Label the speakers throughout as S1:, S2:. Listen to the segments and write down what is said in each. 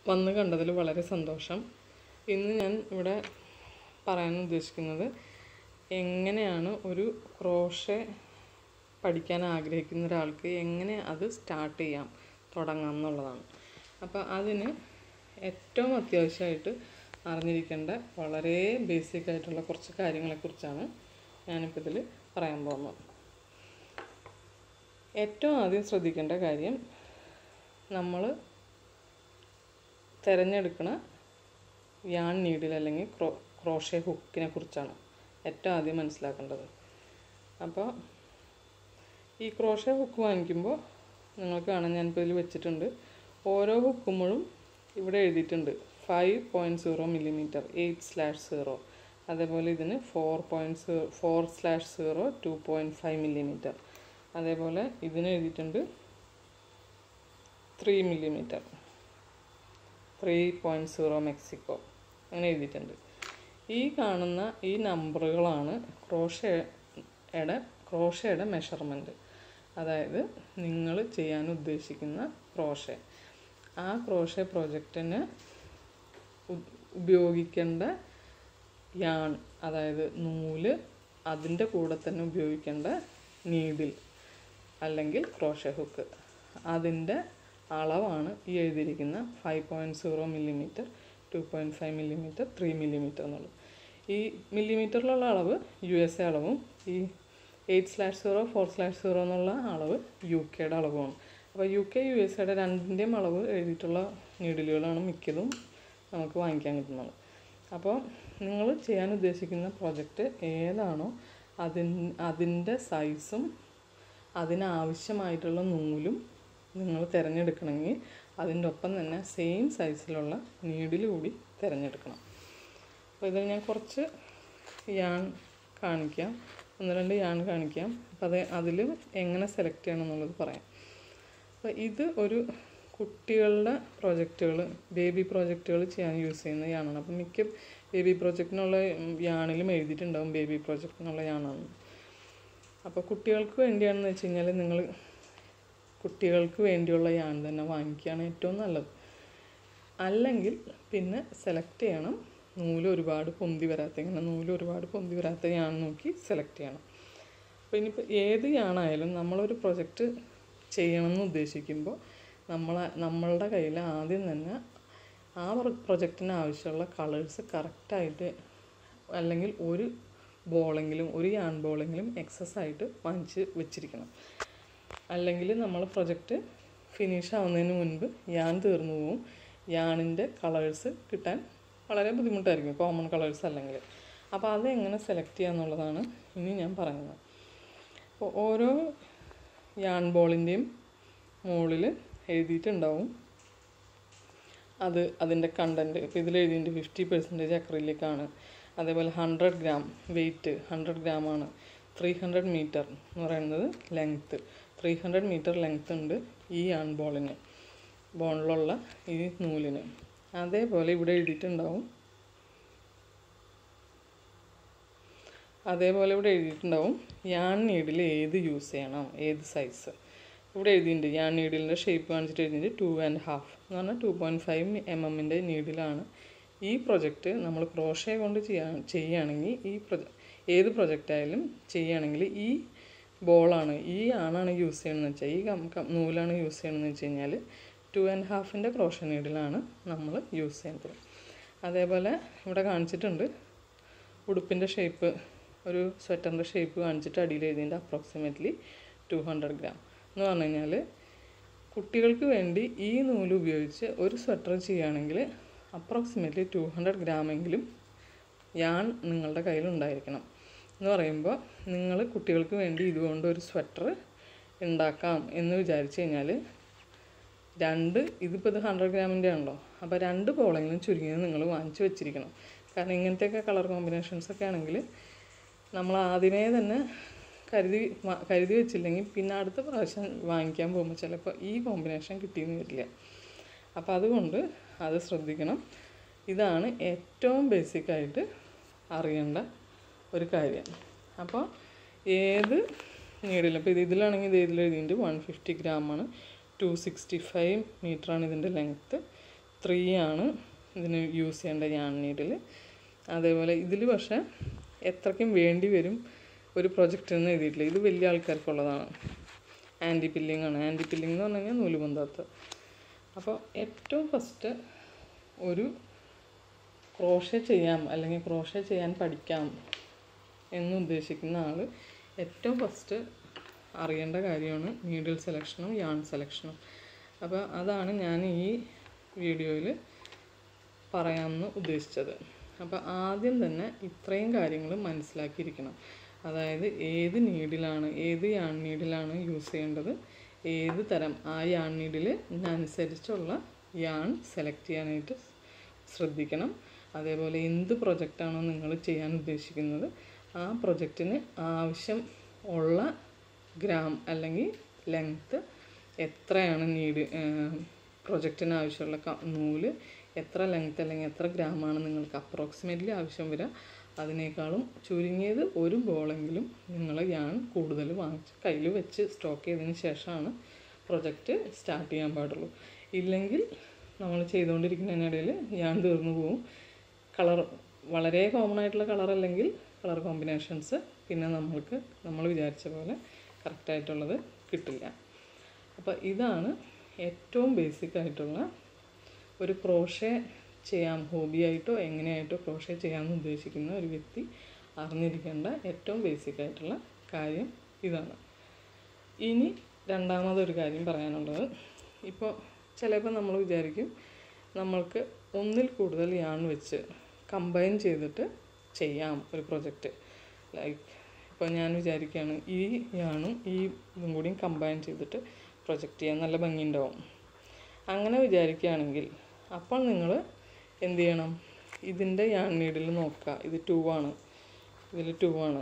S1: വന്ന് കണ്ടതിൽ വളരെ സന്തോഷം ഇന്ന് ഞാൻ ഇവിടെ പറയാൻ ഉദ്ദേശിക്കുന്നത് എങ്ങനെയാണ് ഒരു ക്രോഷെ പഠിക്കാൻ ആഗ്രഹിക്കുന്ന ഒരാൾക്ക് എങ്ങനെ അത് സ്റ്റാർട്ട് ചെയ്യാം തുടങ്ങാം എന്നുള്ളതാണ് അപ്പോൾ അതിന് ഏറ്റവും അത്യാവശ്യമായിട്ട് അറിഞ്ഞിരിക്കേണ്ട വളരെ ബേസിക് ആയിട്ടുള്ള കുറച്ച് കാര്യങ്ങളെക്കുറിച്ചാണ് ഞാനിപ്പോൾ ഇതിൽ പറയാൻ പോകുന്നത് ഏറ്റവും ആദ്യം ശ്രദ്ധിക്കേണ്ട കാര്യം നമ്മൾ തിരഞ്ഞെടുക്കുന്ന യാൺ നീഡിൽ അല്ലെങ്കിൽ ക്രോ ക്രോഷെ ഹുക്കിനെ കുറിച്ചാണ് ഏറ്റവും ആദ്യം മനസ്സിലാക്കേണ്ടത് അപ്പോൾ ഈ ക്രോഷെ ഹുക്ക് വാങ്ങിക്കുമ്പോൾ നിങ്ങൾക്ക് കാണാൻ ഞാനിപ്പോൾ ഇതിൽ വെച്ചിട്ടുണ്ട് ഓരോ ഹുക്കുമ്പോഴും ഇവിടെ എഴുതിയിട്ടുണ്ട് five point zero millimetre eight slash zero അതേപോലെ ഇതിന് four point zero four slash zero two point five millimetre അതേപോലെ ഇതിന് എഴുതിയിട്ടുണ്ട് three millimetre three point zero Mexico അങ്ങനെ എഴുതിയിട്ടുണ്ട് ഈ കാണുന്ന ഈ നമ്പറുകളാണ് ക്രോഷയുടെ ക്രോഷയുടെ മെഷർമെൻറ്റ് അതായത് നിങ്ങൾ ചെയ്യാൻ ഉദ്ദേശിക്കുന്ന ക്രോഷെ ആ ക്രോഷെ പ്രോജക്റ്റിന് ഉപയോഗിക്കേണ്ട യാൺ അതായത് നൂല് അതിൻ്റെ കൂടെ തന്നെ ഉപയോഗിക്കേണ്ട നീഡിൽ അല്ലെങ്കിൽ ക്രോഷെ ഹുക്ക് അതിൻ്റെ അളവാണ് ഈ എഴുതിയിരിക്കുന്ന five point zero millimetre two point five millimetre three millimetre എന്നുള്ളത് ഈ മില്ലിമീറ്ററിലുള്ള അളവ് യു എസ് എ അളവും ഈ eight slash zero four slash zero എന്നുള്ള അളവ് യു കെയുടെ അളവുമാണ് അപ്പോൾ യു കെ യു എസ് എയുടെ രണ്ടിൻ്റെയും അളവ് എഴുതിയിട്ടുള്ള നീഡിലുകളാണ് മിക്കതും നമുക്ക് വാങ്ങിക്കാൻ കിട്ടുന്നത് അപ്പോൾ നിങ്ങൾ ചെയ്യാൻ ഉദ്ദേശിക്കുന്ന പ്രോജക്റ്റ് ഏതാണോ അതിൻ അതിൻ്റെ സൈസും അതിനാവശ്യമായിട്ടുള്ള നൂലും നിങ്ങൾ തിരഞ്ഞെടുക്കണമെങ്കിൽ അതിൻ്റെ ഒപ്പം തന്നെ സെയിം സൈസിലുള്ള നീഡിൽ കൂടി തിരഞ്ഞെടുക്കണം അപ്പോൾ ഇതിൽ ഞാൻ കുറച്ച് യാൺ കാണിക്കാം ഒന്ന് രണ്ട് യാൺ കാണിക്കാം അപ്പോൾ അത് അതിൽ എങ്ങനെ സെലക്ട് ചെയ്യണം എന്നുള്ളത് പറയാം അപ്പോൾ ഇത് ഒരു കുട്ടികളുടെ പ്രോജക്റ്റുകൾ ബേബി പ്രോജക്റ്റുകൾ ചെയ്യാൻ യൂസ് ചെയ്യുന്ന യാണാണ് അപ്പം മിക്ക ബേബി പ്രോജക്റ്റിനുള്ള യാണിലും എഴുതിയിട്ടുണ്ടാവും ബേബി പ്രോജക്റ്റിനുള്ള യാണാണ് അപ്പോൾ കുട്ടികൾക്ക് വേണ്ടിയാണെന്ന് വെച്ച് കഴിഞ്ഞാൽ നിങ്ങൾ കുട്ടികൾക്ക് വേണ്ടിയുള്ള യാൺ തന്നെ വാങ്ങിക്കുകയാണ് ഏറ്റവും നല്ലത് അല്ലെങ്കിൽ പിന്നെ സെലക്ട് ചെയ്യണം നൂല് ഒരുപാട് പൊന്തി വരാത്ത ഇങ്ങനെ നൂല് ഒരുപാട് പൊന്തി വരാത്ത യാൺ നോക്കി സെലക്ട് ചെയ്യണം അപ്പോൾ ഇനിയിപ്പോൾ ഏത് യാണായാലും നമ്മളൊരു പ്രൊജക്റ്റ് ചെയ്യണമെന്ന് ഉദ്ദേശിക്കുമ്പോൾ നമ്മൾ നമ്മളുടെ കയ്യിൽ ആദ്യം തന്നെ ആ പ്രൊജക്റ്റിന് ആവശ്യമുള്ള കളേഴ്സ് കറക്റ്റായിട്ട് അല്ലെങ്കിൽ ഒരു ബോളെങ്കിലും ഒരു യാൺ ബോളെങ്കിലും എക്സസ് ആയിട്ട് വാങ്ങിച്ച് വെച്ചിരിക്കണം അല്ലെങ്കിൽ നമ്മൾ പ്രൊജക്റ്റ് ഫിനിഷ് ആവുന്നതിന് മുൻപ് യാൺ തീർന്നു പോവും യാണിൻ്റെ കളേഴ്സ് കിട്ടാൻ വളരെ ബുദ്ധിമുട്ടായിരിക്കും കോമൺ കളേഴ്സ് അല്ലെങ്കിൽ അപ്പോൾ അത് എങ്ങനെ സെലക്ട് ചെയ്യുക എന്നുള്ളതാണ് ഇനി ഞാൻ പറയുന്നത് അപ്പോൾ ഓരോ യാൺ ബോളിൻ്റെയും മുകളിൽ എഴുതിയിട്ടുണ്ടാവും അത് അതിൻ്റെ കണ്ടൻറ്റ് ഇപ്പോൾ ഇതിൽ എഴുതിയിട്ടുണ്ട് ഫിഫ്റ്റി പെർസെൻറ്റേജ് അക്രിലിക്കാണ് അതേപോലെ ഹൺഡ്രഡ് ഗ്രാം വെയിറ്റ് ഹൺഡ്രഡ് ഗ്രാമാണ് ത്രീ ഹൺഡ്രഡ് മീറ്റർ എന്ന് പറയുന്നത് length three hundred metre length ഉണ്ട് ഈ യാൺ ബോളിന് ബോണിലുള്ള ഈ നൂലിന് അതേപോലെ ഇവിടെ എഴുതിയിട്ടുണ്ടാവും അതേപോലെ ഇവിടെ എഴുതിയിട്ടുണ്ടാവും യാൺ നീഡിൽ ഏത് യൂസ് ചെയ്യണം ഏത് സൈസ് ഇവിടെ എഴുതിയിട്ടുണ്ട് യാൺ നീഡിലിൻ്റെ ഷേപ്പ് കാണിച്ചിട്ട് എഴുതിയിട്ടുണ്ട് ടു ആൻഡ് ഹാഫ് എന്ന് പറഞ്ഞാൽ ടു പോയിൻറ്റ് ഫൈവ് എം എമ്മിൻ്റെ നീഡിലാണ് ഈ പ്രൊജക്റ്റ് നമ്മൾ ക്രോഷേ കൊണ്ട് ചെയ്യാൻ ചെയ്യുകയാണെങ്കിൽ ഈ പ്രൊജ ഏത് പ്രൊജക്റ്റ് ആയാലും ചെയ്യുകയാണെങ്കിൽ ഈ ബോളാണ് ഈ ആണാണ് യൂസ് ചെയ്യണമെന്ന് വെച്ചാൽ ഈ കം നൂലാണ് യൂസ് ചെയ്യണമെന്ന് വെച്ച് കഴിഞ്ഞാൽ ടു ആൻഡ് ഹാഫിൻ്റെ ക്രോഷ നീഡിലാണ് നമ്മൾ യൂസ് ചെയ്യുന്നത് അതേപോലെ ഇവിടെ കാണിച്ചിട്ടുണ്ട് ഉടുപ്പിൻ്റെ ഷേപ്പ് ഒരു സ്വെറ്ററിൻ്റെ ഷേപ്പ് കാണിച്ചിട്ട് അടിയിൽ എഴുതിൻ്റെ അപ്രോക്സിമേറ്റ്ലി ടു ഹൺഡ്രഡ് ഗ്രാം എന്ന് പറഞ്ഞു കഴിഞ്ഞാൽ കുട്ടികൾക്ക് വേണ്ടി ഈ നൂല് ഉപയോഗിച്ച് ഒരു സ്വെറ്റർ ചെയ്യുകയാണെങ്കിൽ അപ്രോക്സിമേറ്റ്ലി ടു ഹൺഡ്രഡ് ഗ്രാമെങ്കിലും യാൺ നിങ്ങളുടെ കയ്യിൽ ഉണ്ടായിരിക്കണം എന്ന് പറയുമ്പോൾ നിങ്ങൾ കുട്ടികൾക്ക് വേണ്ടി ഇതുകൊണ്ട് ഒരു സ്വെറ്റർ ഉണ്ടാക്കാം എന്ന് വിചാരിച്ചു കഴിഞ്ഞാൽ രണ്ട് ഇതിപ്പോൾ ഇത് ഹൺഡ്രഡ് ഗ്രാമിൻ്റെ ആണല്ലോ അപ്പോൾ രണ്ട് ബോളെങ്കിലും ചുരുങ്ങിയത് നിങ്ങൾ വാങ്ങിച്ച് വെച്ചിരിക്കണം കാരണം ഇങ്ങനത്തെയൊക്കെ കളർ കോമ്പിനേഷൻസ് ഒക്കെ ആണെങ്കിൽ നമ്മൾ ആദ്യമേ തന്നെ കരുതി കരുതി വെച്ചില്ലെങ്കിൽ പിന്നെ അടുത്ത പ്രാവശ്യം വാങ്ങിക്കാൻ പോകുമ്പോൾ ചിലപ്പോൾ ഈ കോമ്പിനേഷൻ കിട്ടിയെന്ന് വരില്ല അപ്പോൾ അതുകൊണ്ട് അത് ശ്രദ്ധിക്കണം ഇതാണ് ഏറ്റവും ബേസിക്കായിട്ട് അറിയേണ്ട ഒരു കാര്യം അപ്പോൾ ഏത് നീഡിലും അപ്പോൾ ഇത് ഇതിലാണെങ്കിൽ ഇത് ഇതിൽ എഴുതിയിട്ട് വൺ ഫിഫ്റ്റി ഗ്രാമാണ് ടു സിക്സ്റ്റി ഫൈവ് മീറ്ററാണ് ഇതിൻ്റെ ലെങ്ത്ത് ത്രീ ആണ് ഇതിന് യൂസ് ചെയ്യേണ്ട യാൺ നീഡിൽ അതേപോലെ ഇതിൽ പക്ഷേ എത്രയ്ക്കും വേണ്ടി വരും ഒരു പ്രൊജക്റ്റ് എന്ന് എഴുതിയിട്ടില്ല ഇത് വലിയ ആൾക്കാർക്കുള്ളതാണ് ആൻറ്റി പില്ലിംഗ് ആണ് ആൻറ്റി പില്ലിംഗ് എന്ന് പറഞ്ഞു കഴിഞ്ഞാൽ നൂലുബന്ധാത്ത് അപ്പോൾ ഏറ്റവും ഫസ്റ്റ് ഒരു ക്രോഷ ചെയ്യാം അല്ലെങ്കിൽ ക്രോഷ ചെയ്യാൻ പഠിക്കാം എന്ന് ഉദ്ദേശിക്കുന്ന ആൾ ഏറ്റവും ഫസ്റ്റ് അറിയേണ്ട കാര്യമാണ് നീഡിൽ സെലക്ഷനും യാൺ സെലക്ഷനും അപ്പോൾ അതാണ് ഞാൻ ഈ വീഡിയോയിൽ പറയാമെന്ന് ഉദ്ദേശിച്ചത് അപ്പോൾ ആദ്യം തന്നെ ഇത്രയും കാര്യങ്ങൾ മനസ്സിലാക്കിയിരിക്കണം അതായത് ഏത് നീഡിലാണ് ഏത് യാൺ നീഡിലാണ് യൂസ് ചെയ്യേണ്ടത് ഏത് തരം ആ യാൺ നീഡിൽ അനുസരിച്ചുള്ള യാൺ സെലക്ട് ചെയ്യാനായിട്ട് ശ്രദ്ധിക്കണം അതേപോലെ എന്ത് പ്രൊജക്റ്റാണോ നിങ്ങൾ ചെയ്യാൻ ഉദ്ദേശിക്കുന്നത് ആ പ്രൊജക്റ്റിന് ആവശ്യം ഉള്ള ഗ്രാം അല്ലെങ്കിൽ ലെങ്ത്ത് എത്രയാണ് നീഡ് പ്രൊജക്റ്റിന് ആവശ്യമുള്ള ക- നൂല് എത്ര ലെങ്ത്ത് അല്ലെങ്കിൽ എത്ര ഗ്രാമാണ് നിങ്ങൾക്ക് അപ്രോക്സിമേറ്റ്ലി ആവശ്യം വരിക അതിനേക്കാളും ചുരുങ്ങിയത് ഒരു ബോളെങ്കിലും നിങ്ങൾ യാൺ കൂടുതൽ വാങ്ങിച്ച് കയ്യിൽ വെച്ച് സ്റ്റോക്ക് ചെയ്തതിന് ശേഷമാണ് പ്രൊജക്റ്റ് സ്റ്റാർട്ട് ചെയ്യാൻ പാടുള്ളൂ ഇല്ലെങ്കിൽ നമ്മൾ ചെയ്തുകൊണ്ടിരിക്കുന്നതിനിടയിൽ യാൺ തീർന്നു പോവും കളർ വളരെ കോമൺ ആയിട്ടുള്ള കളർ അല്ലെങ്കിൽ കളർ കോമ്പിനേഷൻസ് പിന്നെ നമ്മൾക്ക് നമ്മൾ വിചാരിച്ച പോലെ കറക്റ്റായിട്ടുള്ളത് കിട്ടില്ല അപ്പോൾ ഇതാണ് ഏറ്റവും ബേസിക് ആയിട്ടുള്ള ഒരു ക്രോഷേ ചെയ്യാം ഹോബിയായിട്ടോ എങ്ങനെയായിട്ടോ ക്രോഷേ ചെയ്യാമെന്ന് ഉദ്ദേശിക്കുന്ന ഒരു വ്യക്തി അറിഞ്ഞിരിക്കേണ്ട ഏറ്റവും ബേസിക് ആയിട്ടുള്ള കാര്യം ഇതാണ് ഇനി രണ്ടാമതൊരു കാര്യം പറയാനുള്ളത് ഇപ്പോൾ ചിലപ്പോൾ നമ്മൾ വിചാരിക്കും നമ്മൾക്ക് ഒന്നിൽ കൂടുതൽ യാൺ വെച്ച് കമ്പൈൻ ചെയ്തിട്ട് ചെയ്യാം ഒരു പ്രൊജക്റ്റ് ലൈക്ക് ഇപ്പോൾ ഞാൻ വിചാരിക്കുകയാണ് ഈ യാണും ഈ ഇതും കൂടിയും കമ്പൈൻ ചെയ്തിട്ട് പ്രൊജക്റ്റ് ചെയ്യാൻ നല്ല ഭംഗിയുണ്ടാവും അങ്ങനെ വിചാരിക്കുകയാണെങ്കിൽ അപ്പോൾ നിങ്ങൾ എന്ത് ചെയ്യണം ഇതിൻ്റെ യാൺ നീഡിൽ നോക്കുക ഇത് ടു ആണ് ഇതിൽ ടു ആണ്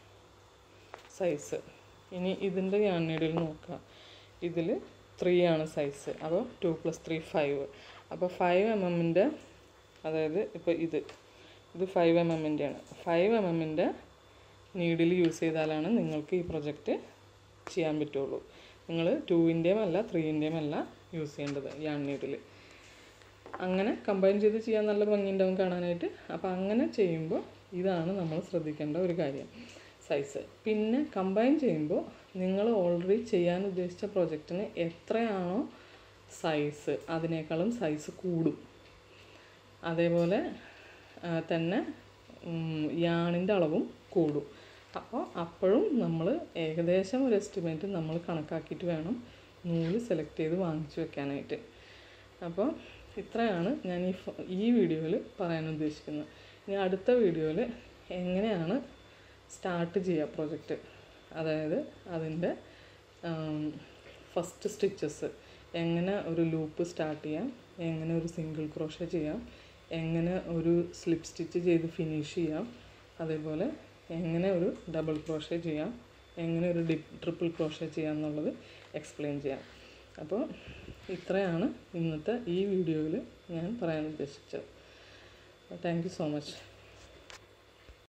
S1: സൈസ് ഇനി ഇതിൻ്റെ യാൺ നീഡിൽ നോക്കുക ഇതിൽ ത്രീ ആണ് സൈസ് അപ്പോൾ ടു പ്ലസ് ത്രീ ഫൈവ് അപ്പോൾ ഫൈവ് എം എമ്മിൻ്റെ അതായത് ഇപ്പോൾ ഇത് ഇത് ഫൈവ് എം എമ്മിൻ്റെയാണ് ഫൈവ് എം എമ്മിൻ്റെ നീഡിൽ യൂസ് ചെയ്താലാണ് നിങ്ങൾക്ക് ഈ പ്രൊജക്റ്റ് ചെയ്യാൻ പറ്റുള്ളൂ നിങ്ങൾ ടൂവിൻ്റെയും അല്ല ത്രീൻ്റെയും അല്ല യൂസ് ചെയ്യേണ്ടത് യാൺ നീഡിൽ അങ്ങനെ കമ്പൈൻ ചെയ്ത് ചെയ്യാൻ നല്ല ഭംഗിയുണ്ടാവും കാണാനായിട്ട് അപ്പോൾ അങ്ങനെ ചെയ്യുമ്പോൾ ഇതാണ് നമ്മൾ ശ്രദ്ധിക്കേണ്ട ഒരു കാര്യം സൈസ് പിന്നെ കമ്പൈൻ ചെയ്യുമ്പോൾ നിങ്ങൾ ഓൾറെഡി ചെയ്യാൻ ഉദ്ദേശിച്ച പ്രൊജക്റ്റിന് എത്രയാണോ സൈസ് അതിനേക്കാളും സൈസ് കൂടും അതേപോലെ ആ, തന്നെ യാണിൻ്റെ അളവും കൂടും അപ്പോൾ അപ്പോഴും നമ്മൾ ഏകദേശം ഒരു എസ്റ്റിമേറ്റ് നമ്മൾ കണക്കാക്കിയിട്ട് വേണം നൂല് സെലക്ട് ചെയ്ത് വാങ്ങിച്ചു വെക്കാനായിട്ട് അപ്പോൾ ഇത്രയാണ് ഞാൻ ഈ ഫ- ഈ വീഡിയോയിൽ പറയാൻ ഉദ്ദേശിക്കുന്നത് ഇനി അടുത്ത വീഡിയോയിൽ എങ്ങനെയാണ് സ്റ്റാർട്ട് ചെയ്യുക പ്രൊജക്റ്റ് അതായത് അതിൻ്റെ ഫസ്റ്റ് സ്റ്റിച്ചസ് എങ്ങനെ ഒരു ലൂപ്പ് സ്റ്റാർട്ട് ചെയ്യാം എങ്ങനെ ഒരു സിംഗിൾ ക്രോഷ ചെയ്യാം എങ്ങനെ ഒരു സ്ലിപ്പ് സ്റ്റിച്ച് ചെയ്ത് ഫിനിഷ് ചെയ്യാം അതേപോലെ എങ്ങനെ ഒരു ഡബിൾ ക്രോഷ ചെയ്യാം എങ്ങനെ ഒരു ഡി ട്രിപ്പിൾ ക്രോഷ ചെയ്യാം എന്നുള്ളത് എക്സ്പ്ലെയിൻ ചെയ്യാം അപ്പോൾ ഇത്രയാണ് ഇന്നത്തെ ഈ വീഡിയോയിൽ ഞാൻ പറയാൻ ഉദ്ദേശിച്ചത് താങ്ക് യു സോ മച്ച്